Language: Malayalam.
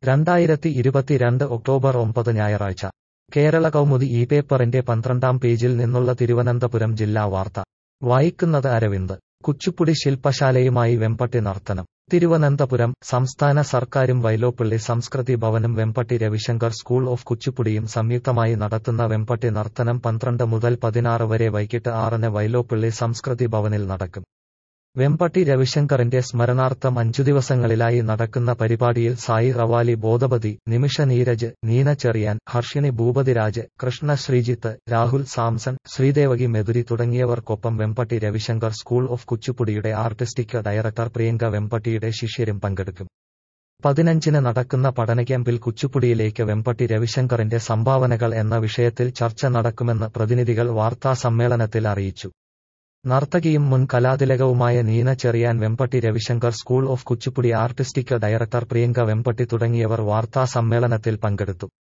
രണ്ടായിരത്തി ഇരുപത്തിരണ്ട് ഒക്ടോബർ ഒമ്പത് ഞായറാഴ്ച കേരള കൗമുദി ഈ പേപ്പറിന്റെ പന്ത്രണ്ടാം പേജിൽ നിന്നുള്ള തിരുവനന്തപുരം ജില്ലാ വാർത്ത വായിക്കുന്നത് അരവിന്ദ് കുച്ചുപ്പുടി ശില്പശാലയുമായി വെമ്പട്ടി നർത്തനം തിരുവനന്തപുരം സംസ്ഥാന സർക്കാരും വൈലോപ്പിള്ളി സംസ്കൃതി ഭവനും വെമ്പട്ടി രവിശങ്കർ സ്കൂൾ ഓഫ് കുച്ചുപ്പുടിയും സംയുക്തമായി നടത്തുന്ന വെമ്പട്ടി നർത്തനം പന്ത്രണ്ട് മുതൽ പതിനാറ് വരെ വൈകിട്ട് ആറിന് വൈലോപ്പിള്ളി സംസ്കൃതി ഭവനിൽ നടക്കും വെമ്പട്ടി രവിശങ്കറിന്റെ സ്മരണാർത്ഥം അഞ്ചു ദിവസങ്ങളിലായി നടക്കുന്ന പരിപാടിയിൽ സായി റവാലി ബോധപതി നിമിഷ നീരജ് നീന ചെറിയാൻ ഹർഷിണി ഭൂപതിരാജ് കൃഷ്ണ ശ്രീജിത്ത് രാഹുൽ സാംസൺ ശ്രീദേവകി മെതുരി തുടങ്ങിയവർക്കൊപ്പം വെമ്പട്ടി രവിശങ്കർ സ്കൂൾ ഓഫ് കുച്ചുപ്പുടിയുടെ ആർട്ടിസ്റ്റിക് ഡയറക്ടർ പ്രിയങ്ക വെമ്പട്ടിയുടെ ശിഷ്യരും പങ്കെടുക്കും പതിനഞ്ചിന് നടക്കുന്ന പഠന ക്യാമ്പിൽ കുച്ചുപ്പുടിയിലേക്ക് വെമ്പട്ടി രവിശങ്കറിന്റെ സംഭാവനകൾ എന്ന വിഷയത്തിൽ ചർച്ച നടക്കുമെന്ന് പ്രതിനിധികൾ വാർത്താ സമ്മേളനത്തിൽ അറിയിച്ചു നർത്തകിയും മുൻ കലാതിലകവുമായ Neena Cherian Vempati Ravishankar school of Kuchipudi artistic director Priyanka Vempati തുടങ്ങിയവർ വാർത്താ സമ്മേളനത്തിൽ പങ്കെടുത്തു